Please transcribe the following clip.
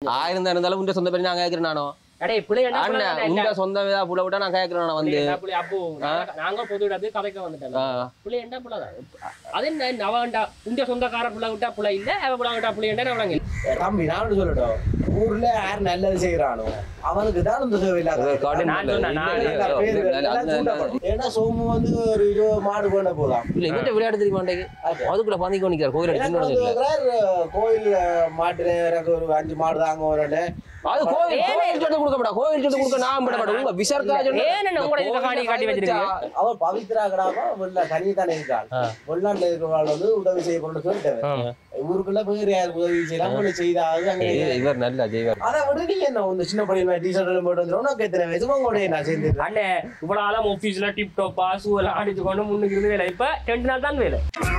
ஆயிரம் தான் இருந்தாலும் உண்ட சொந்த பேர் நான் கேட்கிறேன் நானோ அடே பிள்ளையண்டா அண்ணன் உண்ட சொந்த இதா புள்ள விட்டா நான் கேட்கிறேன் நான் வந்து புள்ளி அப்போ நாங்க- நாங்க பொது இடத்து கதைக்க வந்துட்டோம் ஆ. புள்ளி என்ன புள்ள அது என்ன அவன்டா உண்ட சொந்தக்கார புள்ள விட்டா புள்ள இல்ல அவ புள்ள விட்டா புள்ளி என்ன அவளங்க தம்பி நான் ஒண்ணு சொல்லட்டும் ஊர்ல யார் நல்லது செய்யறானோ அவனுக்கு தான் இந்த சேவை இல்லாத அது காட்டன் நான் சொன்னேன், நான் இல்ல, இல்ல, எல்லா பேரு இல்ல, எல்லாம் அது- சூண்டப்படும். ஏன்னா சோமு வந்து ஒரு இருபது மாடு கொண்ட போலாம் இல்ல இவன்ட்ட விளையாட்டு தெரியுமா மாட்டேங்க அதுக்குள்ள பந்திக்கு நிக்கிறார் கோயில் எனக்கு சின்ன வந்து இல்ல கேக்குறார், கோயில் மாட்டு எனக்கு ஒரு அஞ்சு மாடு தாங்க வரேன் அது கோயில் கோயில் சொட்டு கொடுக்க மாட்டா கோயில் சொட்டு கொடுக்க நான் விட மாட்டேன் உங்க விசாரத்தா சொன்னா ஏன் என்ன உங்களோட இந்த காணி காட்டி வச்சிருக்கீங்க? அவர் பவித்ரா கிடாம வெள்ள தனி தானே இருக்காள் ஆ. வெளிநாட்டுல இருக்கிறவாள் வந்து உதவி செய்ய கொண்டு சொல்லிட்டேன் ஊருக்குள்ள வேறு யாருக்கு உதவி செய்யலாம் ஒண்ணு செய்தாவது அங்க ஏய், இவர் நல்லா ஜெய்வர் அதை விட நீங்க என்ன இந்த சின்ன பையன் டீஷர்ட் போட்டு வந்துடும் உனக்கு எத்தனை வயசு உங்களுடைய நான் சேர்ந்து அண்ணே இவ்வளவு ஆளும் ஆபீஸ்ல டிப் டாப் பாசு எல்லாம் அடிச்சு கொண்டு முன்னுக்கு இருந்து வேலை இப்ப ரெண்டு நாள் தான் வேலை